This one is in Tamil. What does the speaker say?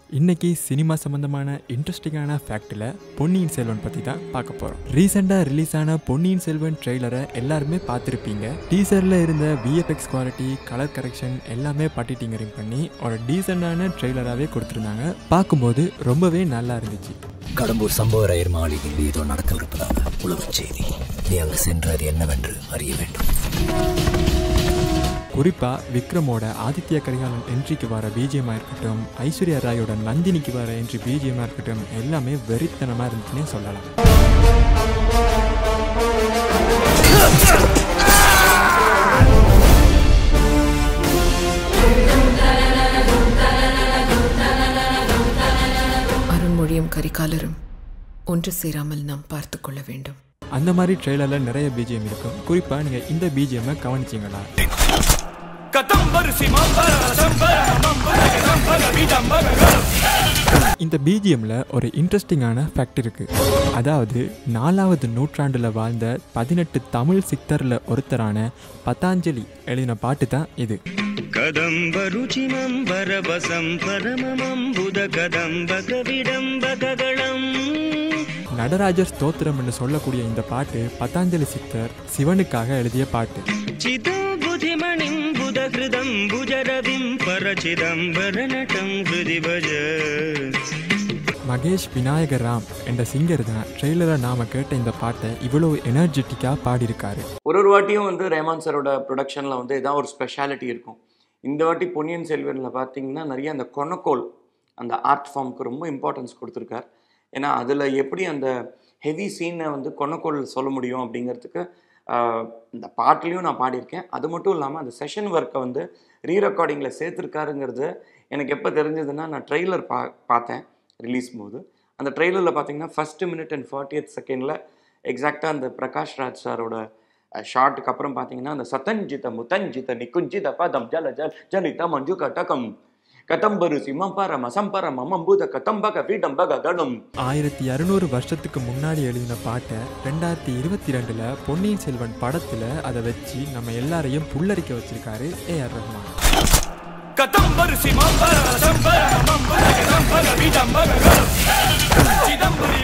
இன்னைக்கு சினிமா சம்பந்தமான இன்ட்ரெஸ்டிங்கான ஃபேக்டில் பொன்னியின் செல்வன் பற்றி தான் பார்க்க போகிறோம் ரீசெண்டாக ரிலீஸ் ஆன பொன்னியின் செல்வன் ட்ரெய்லரை எல்லாருமே பார்த்துருப்பீங்க டீசரில் இருந்த விஎஃப்எக்ஸ் குவாலிட்டி கலர் கரெக்ஷன் எல்லாமே பட்டி டிங்கரிங் பண்ணி ஒரு டீசெண்டான ட்ரெய்லராகவே கொடுத்துருந்தாங்க பார்க்கும்போது ரொம்பவே நல்லா இருந்துச்சு கடம்பூர் சம்பவராயர் மாளிகையில் ஏதோ நடக்கவிருப்பதாக உலகச் செய்தி நீ அங்கு சென்று அது என்னவென்று அறிய வேண்டும் குறிப்பாக விக்ரமோட ஆதித்ய கரிகாலன் என்ட்ரிக்கு வர பிஜிஎம்மாக இருக்கட்டும் ஐஸ்வர்யா ராயோட நந்தினிக்கு வர என்ட்ரி பிஜிஎம்மாக இருக்கட்டும் எல்லாமே வெறித்தனமாக இருந்துச்சுன்னே சொல்லலாம் அருண்மொழியும் கரிகாலரும் ஒன்று சேராமல் நாம் பார்த்து கொள்ள வேண்டும் அந்த மாதிரி ட்ரெய்லரில் நிறைய பிஜிஎம் இருக்கும் குறிப்பாக நீங்கள் இந்த பிஜிஎம்மை கவனிச்சிங்களா இந்த பிஜிஎம்ல ஒரு இன்ட்ரெஸ்டிங்கான ஃபேக்ட் இருக்கு அதாவது நாலாவது நூற்றாண்டுல வாழ்ந்த பதினெட்டு தமிழ் சித்தர்ல ஒருத்தரான பதாஞ்சலி எழுதின பாட்டு தான் இது कदम्बरुचिमम्बरवसं परममम्बुदकदम्बकविडम्बकगणम् நடராஜர் ஸ்தோத்திரம்னு சொல்லக்கூடிய இந்த பாட்டு பதாஞ்சலி சித்தர் சிவனுக்காக எழுதிய பாட்டு चितो बुधिमणिं बुधहृदं भुजरविं परचिदम्बरनटं हृदि भज மகேஷ் விநாயகர் ராம் என்ற சிங்கர் தான் ட்ரெய்லரில் நாம கேட்ட இந்த பாட்டை இவ்வளோ எனர்ஜெட்டிக்காக பாடியிருக்காரு ஒரு ஒரு வாட்டியும் வந்து ரேமான் சாரோட ப்ரொடக்ஷனில் வந்து இதான் ஒரு ஸ்பெஷாலிட்டி இருக்கும் இந்த வாட்டி பொன்னியின் செல்வனில் பார்த்தீங்கன்னா நிறைய அந்த கொனக்கோல் அந்த ஆர்ட் ஃபார்முக்கு ரொம்ப இம்பார்ட்டன்ஸ் கொடுத்துருக்கார் ஏன்னா அதில் எப்படி அந்த ஹெவி சீனை வந்து கொனக்கோல் சொல்ல முடியும் அப்படிங்கிறதுக்கு ஆஹ், இந்த பாட்டுலேயும் நான் பாடியிருக்கேன் அது மட்டும் இல்லாமல் அந்த செஷன் ஒர்க்கை வந்து ரீ ரெக்கார்டிங்கில் சேர்த்துருக்காருங்கிறது எனக்கு எப்போ தெரிஞ்சதுன்னா நான் ட்ரெய்லர் பா பார்த்தேன் ரிலீஸ் போது அந்த ட்ரெய்லரில் பார்த்தீங்கன்னா ஃபஸ்ட்டு மினிட் அண்ட் ஃபார்ட்டியத் செகண்டில் எக்ஸாக்டாக அந்த பிரகாஷ் ராஜ் சாரோட ஷார்ட்டுக்கு அப்புறம் பார்த்தீங்கன்னா அந்த சதஞ்சித முத்தஞ்சித நிக்குஞ்சித பதம் ஜல ஜல் ஜலித மஞ்சு கட்டகம் கதம்பரு சிம்மம்பர மசம்பர மமம்பூத கதம்பக வீடம்பக கணம் ஆயிரத்தி இரநூறு வருஷத்துக்கு முன்னாடி எழுதின பாட்டை ரெண்டாயிரத்தி இருபத்தி ரெண்டில் பொன்னியின் செல்வன் படத்தில் அதை வச்சு நம்ம எல்லாரையும் புல்லரிக்க வச்சிருக்காரு ஏஆர் ரஹ்மான் கதம்பரு சிமம்பர மசம்பர மமம்பூத கதம்பக வீடம்பக கணம் சிதம்பரி